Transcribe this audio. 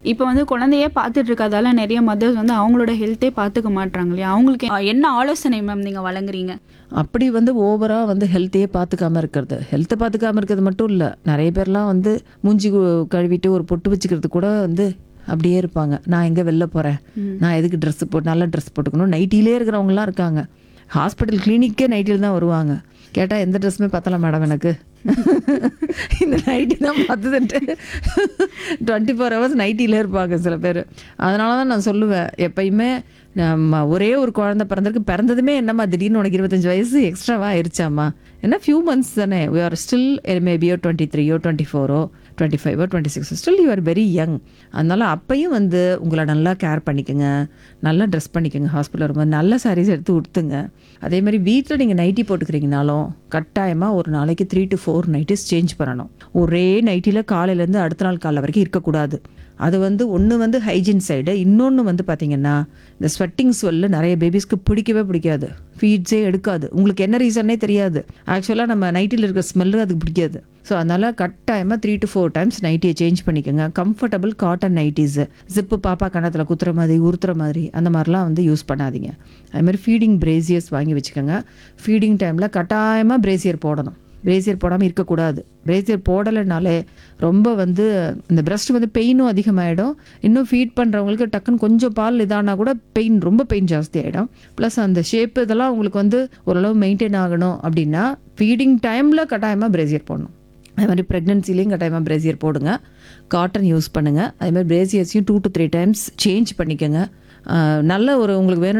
இப்போ வந்து குழந்தையே பார்த்துட்டு இருக்கறதால நிறைய மதர்ஸ் வந்து அவங்களோட ஹெல்த்தே பார்த்துக்க மாட்றாங்க இல்லையா அவங்களுக்கு அஹ், என்ன ஆலோசனை மேம் நீங்கள் வழங்குறீங்க அப்படி வந்து ஓவராக வந்து ஹெல்த்தையே பார்த்துக்காம இருக்கிறது ஹெல்த்தை பார்த்துக்காம இருக்கிறது மட்டும் இல்லை நிறைய பேர்லாம் வந்து மூஞ்சி கு- கழுவிட்டு ஒரு பொட்டு வச்சுக்கிறது கூட வந்து அப்படியே இருப்பாங்க நான் எங்கே வெளில போகிறேன் நான் எதுக்கு ட்ரெஸ் போட்டு நல்ல ட்ரெஸ் போட்டுக்கணும் நைட்டிலே இருக்கிறவங்களாம் இருக்காங்க ஹாஸ்பிட்டல் கிளினிக்கே நைட்டில் தான் வருவாங்க கேட்டால் எந்த ட்ரெஸ்ஸுமே பத்தல மேடம் எனக்கு இந்த நைட்டி தான் பார்த்துட்டு டுவெண்ட்டி ஃபோர் ஹவர்ஸ் நைட்டிலே இருப்பாங்க சில பேர் அதனால தான் நான் சொல்லுவேன் எப்பயுமே நம்ம ஒரே ஒரு குழந்தை பிறந்திருக்கு பிறந்ததுமே என்னம்மா திடீர்னு உனக்கு இருபத்தஞ்சு வயசு எக்ஸ்ட்ராவா ஆயிருச்சாம்மா என்ன ஃபியூ மந்த்ஸ் தானே வி ஆர் ஸ்டில் மேபியோ டுவெண்ட்டி த்ரீயோ டுவெண்ட்டி ஃபோரோ டுவெண்ட்டி ஃபைவோ twenty six still you are very young அதனால அப்பையும் வந்து உங்களை நல்லா கேர் பண்ணிக்கோங்க நல்லா ட்ரெஸ் பண்ணிக்கோங்க ஹாஸ்பிட்டல் வரும்போது நல்ல சாரீஸ் எடுத்து உடுத்துங்க அதே மாதிரி வீட்டில் நீங்கள் நைட்டி போட்டுக்கிறீங்கனாலும் கட்டாயமாக ஒரு நாளைக்கு three to four nighties change பண்ணணும் ஒரே நைட்டியில் காலையிலேருந்து அடுத்த நாள் காலைல வரைக்கும் இருக்கக்கூடாது அது வந்து ஒன்று வந்து ஹைஜீன் சைடு இன்னொன்று வந்து பார்த்தீங்கன்னா இந்த ஸ்வெட்டிங் ஸ்வெல்ல நிறைய பேபிஸ்க்கு பிடிக்கவே பிடிக்காது ஃபீட்ஸே எடுக்காது உங்களுக்கு என்ன ரீசன்னே தெரியாது ஆக்சுவலாக நம்ம நைட்டில் இருக்கிற ஸ்மெல்லு அதுக்கு பிடிக்காது ஸோ அதனால் கட்டாயமாக த்ரீ டு ஃபோர் டைம்ஸ் நைட்டியை சேஞ்ச் பண்ணிக்கோங்க கம்ஃபர்டபுள் காட்டன் நைட்டிஸு ஜிப்பு பாப்பா கணத்தில் குத்துற மாதிரி உறுத்துற மாதிரி அந்த மாதிரிலாம் வந்து யூஸ் பண்ணாதீங்க அது மாதிரி ஃபீடிங் பிரேசியர்ஸ் வாங்கி வச்சுக்கோங்க ஃபீடிங் டைமில் கட்டாயமாக பிரேசியர் போடணும் பிரேசியர் போடாமல் இருக்கக்கூடாது பிரேசியர் போடலைனாலே ரொம்ப வந்து இந்த பிரஸ்ட் வந்து பெயினும் அதிகமாகிடும் இன்னும் ஃபீட் பண்ணுறவங்களுக்கு டக்குன்னு கொஞ்சம் பால் இதானா கூட பெயின் ரொம்ப பெயின் ஜாஸ்தி ஆகிடும் ப்ளஸ் அந்த ஷேப் இதெல்லாம் உங்களுக்கு வந்து ஓரளவு மெயின்டைன் ஆகணும் அப்படின்னா ஃபீடிங் டைமில் கட்டாயமாக பிரேசியர் போடணும் அது மாதிரி ப்ரெக்னென்சிலையும் கட்டாயமாக பிரேசியர் போடுங்க காட்டன் யூஸ் பண்ணுங்கள் அதே மாதிரி பிரேசியர்ஸையும் two to three times change பண்ணிக்கோங்க ஆஹ் நல்ல ஒரு உங்களுக்கு வேணும்